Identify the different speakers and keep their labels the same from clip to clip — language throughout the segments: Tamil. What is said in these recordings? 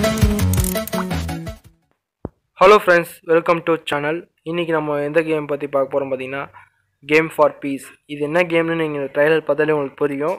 Speaker 1: Hello friends welcome to channel இன்றைக்கி நம்ம எந்த கேம் பற்றி பார்க்க போகிறோம் பார்த்தீங்கன்னா கேம் ஃபார் பீஸ் இது என்ன கேம்னு நீங்கள் ட்ரைலர் பார்த்தாலே உங்களுக்கு புரியும்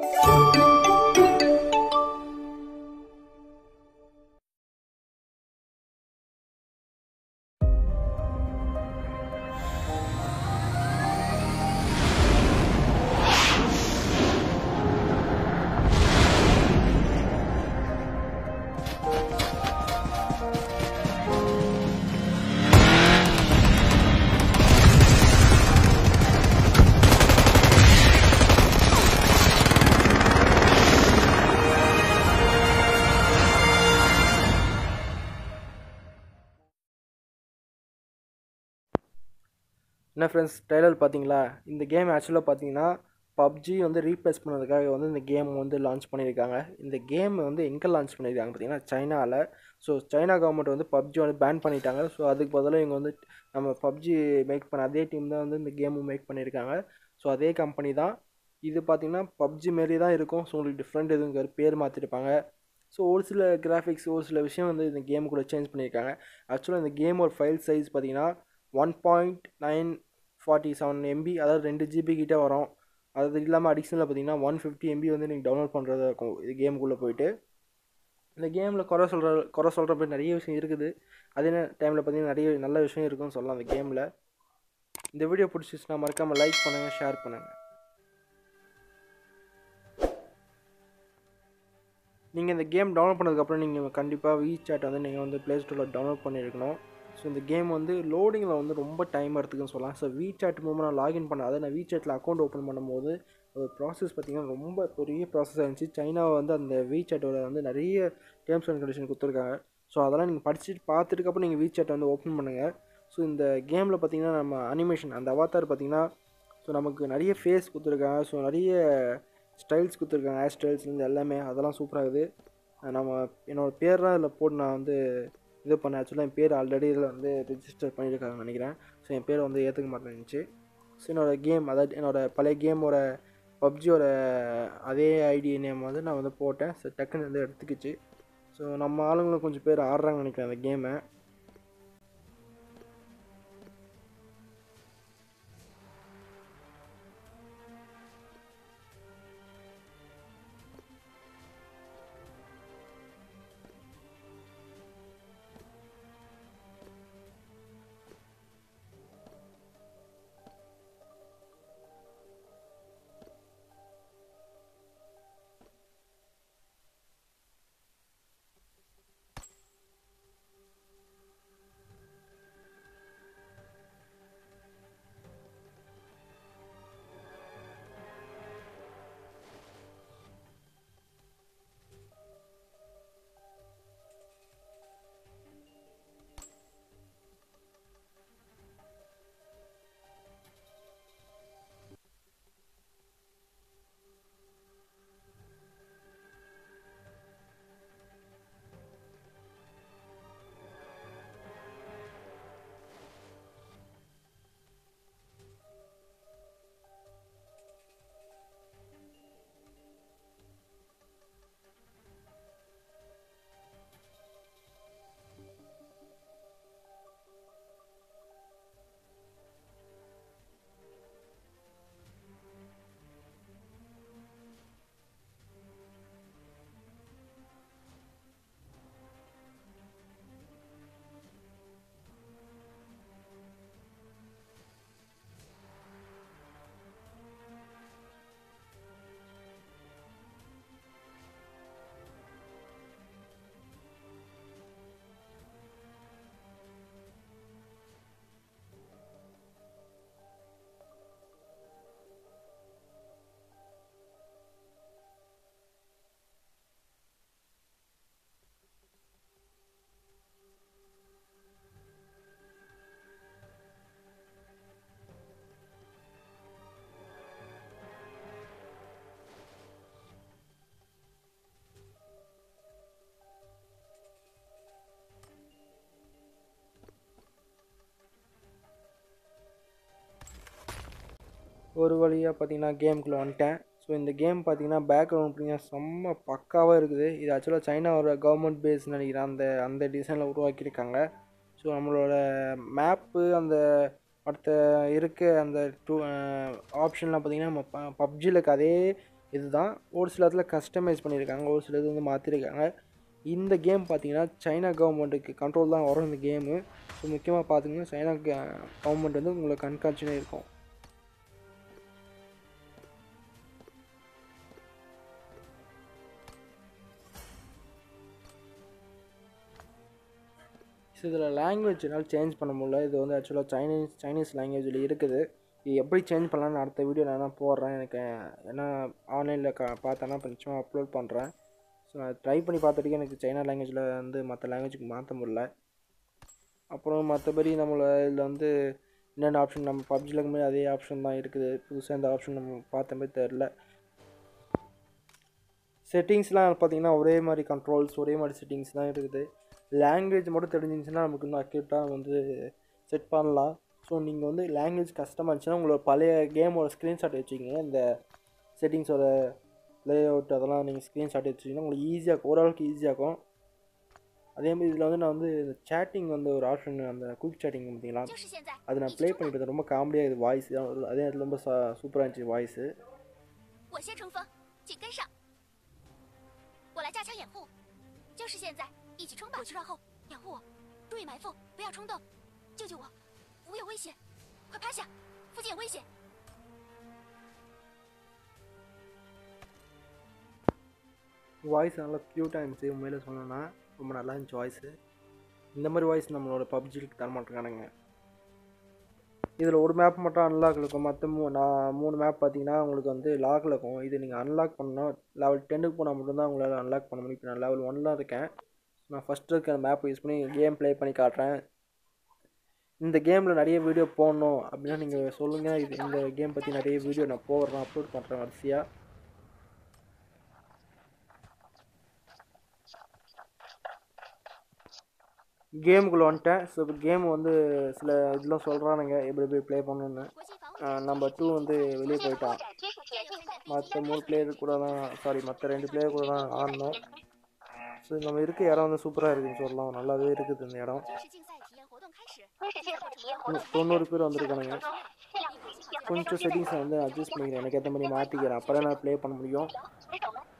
Speaker 1: என்ன ஃப்ரெண்ட்ஸ் ட்ரைலர் பார்த்தீங்களா இந்த கேம் ஆக்சுவலாக பார்த்தீங்கன்னா பப்ஜி வந்து ரீப்ளேஸ் பண்ணதுக்காக வந்து இந்த கேம் வந்து லான்ச் பண்ணியிருக்காங்க இந்த கேம் வந்து எங்கே லான்ச் பண்ணியிருக்காங்க பார்த்தீங்கன்னா சைனாவில் ஸோ சைனா கவர்மெண்ட் வந்து பப்ஜி வந்து பேன் பண்ணிட்டாங்க ஸோ அதுக்கு பதிலாக இவங்க வந்து நம்ம பப்ஜி மேக் பண்ண அதே டீம் தான் வந்து இந்த கேமும் மேக் பண்ணியிருக்காங்க ஸோ அதே கம்பெனி தான் இது பார்த்தீங்கன்னா பப்ஜி மாரி தான் இருக்கும் ஸோ உங்களுக்கு டிஃப்ரெண்ட் எதுவும் இருக்காது. பேர் மாற்றிருப்பாங்க ஸோ ஒரு சில கிராஃபிக்ஸ் ஒரு சில விஷயம் வந்து இந்த கேம் கூட சேஞ்ச் பண்ணியிருக்காங்க ஆக்சுவலாக இந்த கேமோட ஃபைல் சைஸ் பார்த்தீங்கன்னா one point nine forty seven MB அதாவது ரெண்டு ஜிபி கிட்டே வரும் அது இல்லாமல் அடிஷ்னலாக பார்த்தீங்கன்னா ஒன் ஃபிஃப்டி எம்பி வந்து நீங்கள் டவுன்லோட் பண்ணுறதா இருக்கும் இது கேமுக்குள்ளே போயிட்டு இந்த கேமில் குறை சொல்கிற குறை சொல்கிற மாதிரி நிறைய விஷயம் இருக்குது அதே டைமில் பார்த்தீங்கன்னா நிறைய நல்ல விஷயம் இருக்குன்னு சொல்லலாம் அந்த கேமில் இந்த வீடியோ பிடிச்சிச்சுன்னா மறக்காமல் லைக் பண்ணுங்கள் ஷேர் பண்ணுங்கள் நீங்கள் இந்த கேம் டவுன்லோட் பண்ணதுக்கப்புறம் நீங்கள் கண்டிப்பாக வீசாட் வந்து நீங்கள் வந்து ப்ளே ஸ்டோரில் டவுன்லோட் பண்ணியிருக்கணும் ஸோ இந்த கேம் வந்து லோடிங்கில் வந்து ரொம்ப டைம் எடுத்துக்குன்னு சொல்லலாம் ஸோ வீசாட் மூலமாக நான் லாகின் பண்ண அதை நான் வீசாட்டில் அக்கௌண்ட் ஓப்பன் பண்ணும்போது ஒரு ப்ராசஸ் பார்த்திங்கன்னா ரொம்ப பெரிய ப்ராசஸாக இருந்துச்சு சைனாவை வந்து அந்த வீசாட்டோட வந்து நிறைய டேர்ம்ஸ் அண்ட் கண்டிஷன் கொடுத்துருக்காங்க ஸோ அதெல்லாம் நீங்கள் படிச்சுட்டு பார்த்துட்டுக்கப்புறம் நீங்கள் வீசாட்டை வந்து ஓப்பன் பண்ணுங்கள் ஸோ இந்த கேமில் பார்த்தீங்கன்னா நம்ம அனிமேஷன் அந்த அவதார் பார்த்தீங்கன்னா ஸோ நமக்கு நிறைய ஃபேஸ் கொடுத்துருக்காங்க ஸோ நிறைய ஸ்டைல்ஸ் கொடுத்துருக்காங்க ஹேர் ஸ்டைல்ஸ்லேருந்து எல்லாமே அதெல்லாம் சூப்பராக இருக்குது நம்ம என்னோடய பேர்லாம் இதில் போட்டு நான் வந்து இது பண்ணேன் ஆக்சுவலாக என் பேர் ஆல்ரெடி இதில் வந்து ரிஜிஸ்டர் பண்ணியிருக்காங்கன்னு நினைக்கிறேன் ஸோ என் பேரை வந்து ஏற்றுக்க மாட்டேன்னுச்சு ஸோ என்னோடய கேம் அதாவது என்னோடய பழைய கேமோட பப்ஜியோட அதே ஐடி நேம் வந்து நான் வந்து போட்டேன் ஸோ டக்குன்னு வந்து எடுத்துக்கிச்சு ஸோ நம்ம ஆளுங்களும் கொஞ்சம் பேர் ஆடுறாங்கன்னு நினைக்கிறேன் அந்த கேமை ஒரு வழியாக பார்த்தீங்கன்னா கேமுக்குள்ளே வந்துட்டேன் ஸோ இந்த கேம் பார்த்தீங்கன்னா பேக்ரவுண்ட் பார்த்தீங்கன்னா செம்ம பக்காவாக இருக்குது இது ஆக்சுவலாக சைனாவோட கவர்மெண்ட் பேஸ் நினைக்கிறேன் அந்த அந்த டிசைனில் உருவாக்கியிருக்காங்க ஸோ நம்மளோட மேப்பு அந்த அடுத்த இருக்க அந்த டூ ஆப்ஷன்லாம் பார்த்தீங்கன்னா நம்ம ப பப்ஜியில் இருக்க அதே இதுதான் ஒரு சில இடத்துல கஸ்டமைஸ் பண்ணியிருக்காங்க ஒரு சில இது வந்து மாற்றிருக்காங்க இந்த கேம் பார்த்தீங்கன்னா சைனா கவர்மெண்ட்டுக்கு கண்ட்ரோல் தான் வரும் இந்த கேமு ஸோ முக்கியமாக பார்த்தீங்கன்னா சைனா கவர்மெண்ட் வந்து உங்களை கண்காட்சினே இருக்கும் ஸோ இதில் லாங்குவேஜ் என்னால் சேஞ்ச் பண்ண முடியல இது வந்து ஆக்சுவலாக சைனீஸ் சைனீஸ் லாங்குவேஜில் இருக்குது இது எப்படி சேஞ்ச் பண்ணலான்னு அடுத்த வீடியோ நான் தான் போடுறேன் எனக்கு ஏன்னா ஆன்லைனில் க பார்த்தேன்னா இப்போ நிச்சயமாக அப்லோட் பண்ணுறேன் ஸோ நான் ட்ரை பண்ணி பார்த்துட்டு எனக்கு சைனா லாங்குவேஜில் வந்து மற்ற லாங்குவேஜுக்கு மாற்ற முடியல அப்புறம் மற்றபடி நம்மளை இதில் வந்து என்னென்ன ஆப்ஷன் நம்ம பப்ஜியில் மாதிரி அதே ஆப்ஷன் தான் இருக்குது புதுசாக இந்த ஆப்ஷன் நம்ம பார்த்த மாதிரி தெரில செட்டிங்ஸ்லாம் பார்த்தீங்கன்னா ஒரே மாதிரி கண்ட்ரோல்ஸ் ஒரே மாதிரி செட்டிங்ஸ் தான் இருக்குது லாங்குவேஜ் மட்டும் தெரிஞ்சிருந்துச்சுன்னா நமக்கு இன்னும் அக்யூரேட்டாக வந்து செட் பண்ணலாம் ஸோ நீங்கள் வந்து லாங்குவேஜ் கஷ்டமாக இருந்துச்சுன்னா உங்களோட பழைய கேமோட ஸ்க்ரீன்ஷாட் வச்சுக்கிங்க இந்த செட்டிங்ஸோட லே அவுட் அதெல்லாம் நீங்கள் ஸ்க்ரீன்ஷாட் வச்சுக்கிங்கன்னா உங்களுக்கு ஈஸியாக ஓரளவுக்கு ஈஸியாகும் அதே மாதிரி இதில் வந்து நான் வந்து இந்த சேட்டிங் வந்து ஒரு ஆப்ஷன் அந்த குயிக் சேட்டிங் பார்த்தீங்களா
Speaker 2: 就是现在，
Speaker 1: அது நான் ப்ளே பண்ணிட்டு இருந்தேன் ரொம்ப காமெடியாக இது வாய்ஸ் அதே நேரத்தில் ரொம்ப சூப்பராக இருந்துச்சு வாய்ஸு
Speaker 2: 我先冲锋，紧跟上。我来架枪掩护，就是现在，一起冲吧！我去绕后，掩护我，注意埋伏，不要冲动，救救我，我有危险，快趴下，附近有危险。
Speaker 1: வாய்ஸ் நல்லா க்யூட்டாக இருந்துச்சு உண்மையில சொல்லணும்னா ரொம்ப நல்லா இருந்துச்சு வாய்ஸு இந்த மாதிரி வாய்ஸ் நம்மளோட பப்ஜிக்கு தர மாட்டேங்கானுங்க இதில் ஒரு மேப் மட்டும் அன்லாக் இருக்கும் மற்ற மூ நான் மூணு மேப் பார்த்தீங்கன்னா உங்களுக்கு வந்து லாக்கில் இருக்கும் இது நீங்கள் அன்லாக் பண்ணால் லெவல் டென்னுக்கு போனால் மட்டும்தான் உங்களால் அன்லாக் பண்ண முடியும் இப்போ நான் லெவல் ஒன்ல இருக்கேன் நான் ஃபஸ்ட்டு இருக்க அந்த மேப் யூஸ் பண்ணி கேம் ப்ளே பண்ணி காட்டுறேன் இந்த கேமில் நிறைய வீடியோ போடணும் அப்படின்னா நீங்கள் சொல்லுங்கள் இது இந்த கேம் பற்றி நிறைய வீடியோ நான் போடுறேன் அப்லோட் பண்ணுறேன் வரிசையாக கேமுக்குள்ளே வந்துட்டேன் ஸோ இப்போ கேம் வந்து சில இதெல்லாம் சொல்கிறானுங்க எப்படி எப்படி ப்ளே பண்ணணுன்னு
Speaker 2: 国际防务
Speaker 1: நம்பர் டூ வந்து வெளியே போயிட்டான்
Speaker 2: 军属前线在
Speaker 1: மற்ற மூணு பிளேயர் கூட தான் சாரி மற்ற ரெண்டு பிளேயர் கூட தான் ஆடணும் ஸோ நம்ம இருக்க இடம் வந்து சூப்பராக இருக்குன்னு சொல்லலாம் நல்லாவே இருக்குது இந்த இடம்
Speaker 2: 军事竞赛体验活动开始。
Speaker 3: 军事竞赛体验活
Speaker 1: தொண்ணூ-
Speaker 3: 动
Speaker 1: தொண்ணூறு பேர் வந்திருக்கானுங்க
Speaker 3: 这样一起
Speaker 1: கொஞ்சம் செட்டிங்ஸை வந்து அட்ஜஸ்ட் பண்ணிக்கிறேன் எனக்கு ஏற்ற மாதிரி மாற்றிக்கிறேன் அப்போ தான் நான் ப்ளே பண்ண முடியும்
Speaker 3: 水手们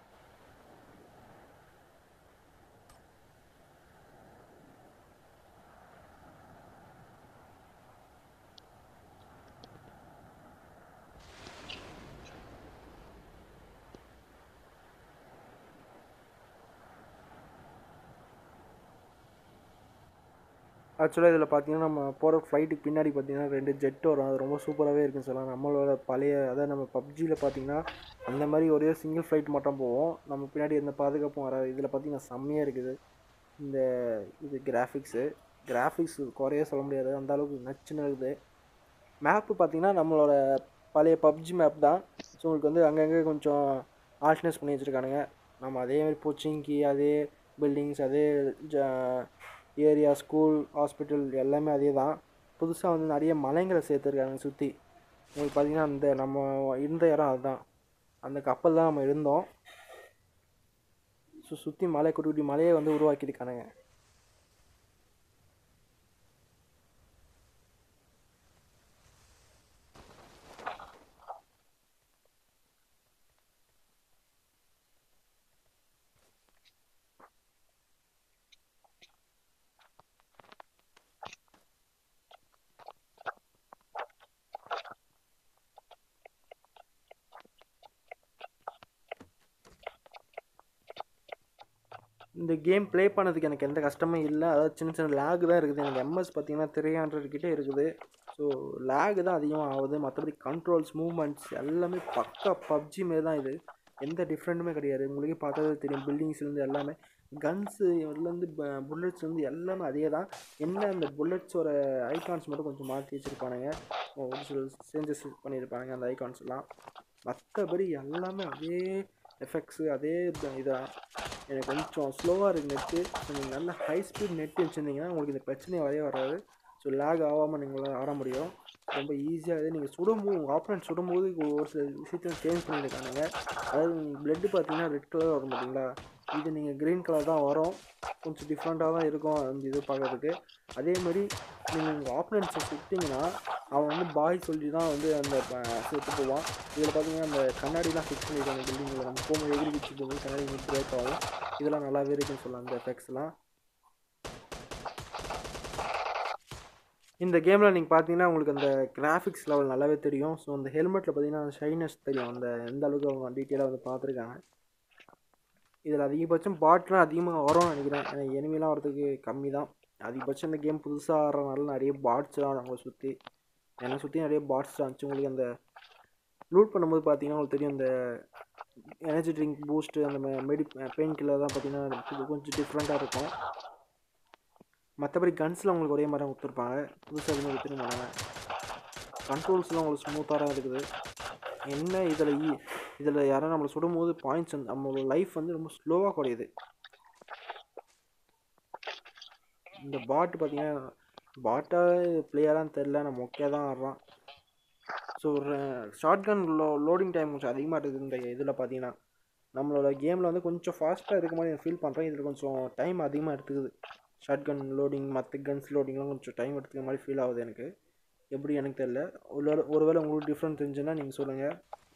Speaker 1: ஆக்சுவலாக இதில் பார்த்தீங்கன்னா நம்ம போகிற ஃப்ளைட்டுக்கு பின்னாடி பார்த்தீங்கன்னா ரெண்டு ஜெட் வரும் அது ரொம்ப சூப்பராகவே இருக்குன்னு சொல்லலாம் நம்மளோட பழைய அதாவது நம்ம பப்ஜியில் பார்த்தீங்கன்னா அந்த மாதிரி ஒரே சிங்கிள் ஃப்ளைட் மட்டும் போவோம் நம்ம பின்னாடி எந்த பாதுகாப்பும் வராது இதில் பார்த்தீங்கன்னா செம்மையாக இருக்குது இந்த இது கிராஃபிக்ஸு கிராஃபிக்ஸ் குறைய சொல்ல முடியாது அந்த அளவுக்கு நச்சுன்னு இருக்குது மேப்பு பார்த்தீங்கன்னா நம்மளோட பழைய பப்ஜி மேப் தான் ஸோ உங்களுக்கு வந்து அங்கங்கே கொஞ்சம் ஆல்ட்னஸ் பண்ணி வச்சுருக்கானுங்க நம்ம அதே மாதிரி போச்சிங்கி அதே பில்டிங்ஸ் அதே ஏரியா ஸ்கூல் ஹாஸ்பிட்டல் எல்லாமே அதே தான் புதுசாக வந்து நிறைய மலைங்களை சேர்த்துருக்காங்க சுற்றி உங்களுக்கு பார்த்தீங்கன்னா அந்த நம்ம இருந்த இடம் அதுதான் அந்த கப்பல் தான் நம்ம இருந்தோம் ஸோ சுற்றி மலை குட்டி குட்டி மலையை வந்து உருவாக்கியிருக்கானுங்க இந்த கேம் ப்ளே பண்ணதுக்கு எனக்கு எந்த கஷ்டமும் இல்லை அதாவது சின்ன சின்ன லேக் தான் இருக்குது எனக்கு எம்எஸ் பார்த்தீங்கன்னா த்ரீ ஹண்ட்ரட் கிட்டே இருக்குது ஸோ லேக் தான் அதிகமாக ஆகுது மற்றபடி கண்ட்ரோல்ஸ் மூவ்மெண்ட்ஸ் எல்லாமே பக்கா பப்ஜி மாரி தான் இது எந்த டிஃப்ரெண்ட்டுமே கிடையாது உங்களுக்கே பார்த்தாலே தெரியும் பில்டிங்ஸ்லேருந்து எல்லாமே கன்ஸு இதுலேருந்து புல்லட்ஸ்லேருந்து எல்லாமே அதே தான் என்ன அந்த புல்லட்ஸோட ஐகான்ஸ் மட்டும் கொஞ்சம் மாற்றி வச்சுருப்பானுங்க ஒரு சில சேஞ்சஸ் பண்ணியிருப்பானுங்க அந்த ஐகான்ஸ்லாம் மற்றபடி எல்லாமே அதே எஃபெக்ட்ஸு அதே இதாக எனக்கு கொஞ்சம் ஸ்லோவாக இருக்குது நெட்டு நீங்கள் நல்ல ஹை ஸ்பீட் நெட் வச்சுருந்தீங்கன்னா உங்களுக்கு இந்த பிரச்சனை வரவே வராது ஸோ லேக் ஆகாமல் நீங்களால் ஆட முடியும் ரொம்ப ஈஸியாக இது நீங்கள் சுடும்போது உங்கள் ஆப்பனண்ட் சுடும்போது ஒரு சில விஷயத்தையும் சேஞ்ச் பண்ணியிருக்கானுங்க அதாவது நீங்கள் பிளட்டு பார்த்தீங்கன்னா ரெட் கலர் வரும் பார்த்தீங்களா இது நீங்கள் க்ரீன் கலர் தான் வரும் கொஞ்சம் டிஃப்ரெண்ட்டாக தான் இருக்கும் அந்த இது பார்க்கறதுக்கு அதே மாதிரி நீங்கள் உங்கள் ஆப்பனண்ட்ஸை சுட்டிங்கன்னா அவன் வந்து பாய் சொல்லி தான் வந்து அந்த ப- சுட்டு போவான் இதில் பார்த்தீங்கன்னா அந்த கண்ணாடிலாம் ஃபிக்ஸ் பண்ணியிருக்காங்க பில்டிங்கில் நம்ம போகும்போது எகிரி வச்சு போகும்போது கண்ணாடி வந்து பிரேக் ஆகும் இதெல்லாம் நல்லாவே இருக்குன்னு சொல்லலாம் அந்த எஃபெக்ட்ஸ்லாம் இந்த கேமில் நீங்கள் பார்த்தீங்கன்னா உங்களுக்கு அந்த கிராஃபிக்ஸ் லெவல் நல்லாவே தெரியும் ஸோ அந்த ஹெல்மெட்டில் பார்த்தீங்கன்னா ஷைனஸ் தெரியும் அந்த எந்த அளவுக்கு அவங்க டீட்டெயிலாக வந்து பார்த்துருக்காங்க இதில் அதிகபட்சம் பாட்லாம் அதிகமாக வரும்னு நினைக்கிறேன் ஏன்னா எனிமிலாம் வரதுக்கு கம்மி தான் அதிகபட்சம் இந்த கேம் புதுசாக ஆடுறதுனால நிறைய பாட்ஸ் தான் நம்மளை சுற்றி என்னை சுற்றி நிறைய பாட்ஸ் தான் இருந்துச்சு உங்களுக்கு அந்த லூட் பண்ணும்போது பார்த்தீங்கன்னா உங்களுக்கு தெரியும் இந்த எனர்ஜி ட்ரிங்க் பூஸ்ட்டு அந்த மெடி பெயின் கில்லர் தான் பார்த்தீங்கன்னா இது கொஞ்சம் டிஃப்ரெண்ட்டாக இருக்கும் மற்றபடி கன்ஸில் உங்களுக்கு ஒரே மாதிரி தான் கொடுத்துருப்பாங்க புதுசாக எதுவுமே கொடுத்துருக்க மாட்டாங்க கண்ட்ரோல்ஸ்லாம் உங்களுக்கு ஸ்மூத்தாக தான் இருக்குது என்ன இதில் ஈ இதில் யாரும் நம்மளை சுடும்போது பாயிண்ட்ஸ் வந்து நம்மளோட லைஃப் வந்து ரொம்ப ஸ்லோவாக குறையுது இந்த பாட்டு பார்த்தீங்கன்னா பாட்டா பிளேயரான்னு தெரில நம்ம மொக்கையாக தான் ஆடுறான் ஸோ ஒரு ஷார்ட் கன் லோ லோடிங் டைம் கொஞ்சம் அதிகமாக இருக்குது இந்த இதில் பார்த்தீங்கன்னா நம்மளோட கேமில் வந்து கொஞ்சம் ஃபாஸ்ட்டாக இருக்க மாதிரி ஃபீல் பண்ணுறேன் இதில் கொஞ்சம் டைம் அதிகமாக எடுத்துக்குது ஷார்ட் கன் லோடிங் மற்ற கன்ஸ் லோடிங்லாம் கொஞ்சம் டைம் எடுத்துக்கிற மாதிரி ஃபீல் ஆகுது எனக்கு எப்படி எனக்கு தெரில ஒரு ஒருவேளை உங்களுக்கு டிஃப்ரெண்ட் தெரிஞ்சுன்னா நீங்கள் சொல்லுங்கள்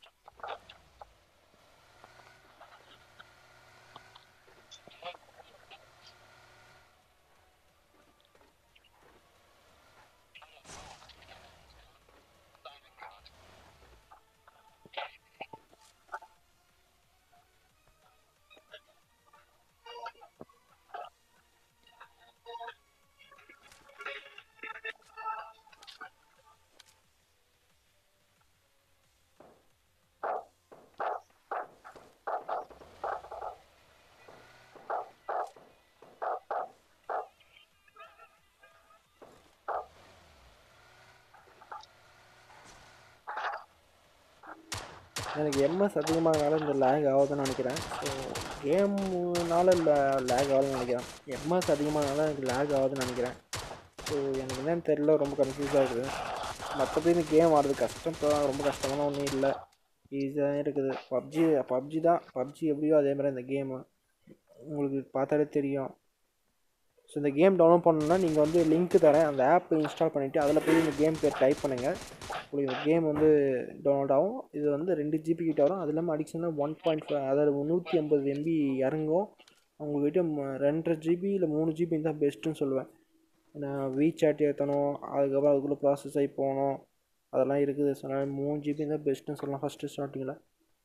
Speaker 1: எனக்கு எம்எஸ் அதிகமாகனால இந்த லேக் ஆகுதுன்னு நினைக்கிறேன் ஸோ கேமுனால இல்லை லேக் ஆகுதுன்னு நினைக்கிறேன் எம்எஸ் அதிகமாகனால எனக்கு லேக் ஆகுதுன்னு நினைக்கிறேன் ஸோ எனக்கு என்னன்னு தெரியல ரொம்ப கன்ஃபியூஸாக இருக்குது மற்றபடி இந்த கேம் ஆடுறது கஷ்டம் இப்போ ரொம்ப கஷ்டமான ஒன்றும் இல்லை ஈஸியாக இருக்குது பப்ஜி பப்ஜி தான் பப்ஜி எப்படியோ அதே மாதிரி இந்த கேமு உங்களுக்கு பார்த்தாலே தெரியும் ஸோ இந்த கேம் டவுன்லோட் பண்ணணும்னா நீங்கள் வந்து லிங்க் தரேன் அந்த ஆப் இன்ஸ்டால் பண்ணிவிட்டு அதில் போய் இந்த கேம் பேர் டைப் பண்ணுங்கள் உங்களுக்கு இந்த கேம் வந்து டவுன்லோட் ஆகும் இது வந்து ரெண்டு ஜிபி கிட்ட வரும் அது இல்லாமல் அடிக்ஷனாக ஒன் பாயிண்ட் ஃபைவ் அதாவது நூற்றி ஐம்பது எம்பி இறங்கும் உங்கள்கிட்ட ம- ரெண்டரை ஜிபி இல்லை மூணு ஜிபி தான் பெஸ்ட்டுன்னு சொல்லுவேன் ஏன்னா வீசாட் ஏற்றணும் அதுக்கப்புறம் அதுக்குள்ளே ப்ராசஸ் ஆகி போகணும் அதெல்லாம் இருக்குது ஸோ அதனால் மூணு ஜிபி தான் பெஸ்ட்டுன்னு சொல்லலாம் ஃபஸ்ட்டு ஸ்டார்டிங்கில்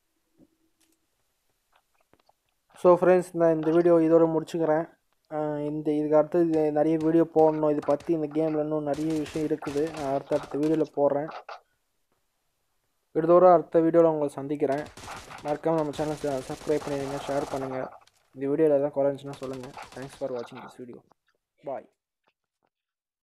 Speaker 1: ஸோ ஃப்ரெண்ட்ஸ் நான் இந்த வீடியோ இதோட முடிச்சுக்கிறேன் ஆஹ் இந்த இதுக்கு அடுத்து இது நிறைய வீடியோ போடணும் இது பற்றி இந்த கேமில் இன்னும் நிறைய விஷயம் இருக்குது நான் அடுத்த அடுத்த வீடியோவில் போடுறேன் விடுதோறும் அடுத்த வீடியோவில் உங்களை சந்திக்கிறேன் மறக்காமல் நம்ம சேனல் சப்ஸ்கிரைப் பண்ணிடுங்க ஷேர் பண்ணுங்கள் இந்த வீடியோவில் எதாவது குறைஞ்சுன்னா சொல்லுங்கள் தேங்க்ஸ் ஃபார் வாட்சிங் திஸ் வீடியோ பாய்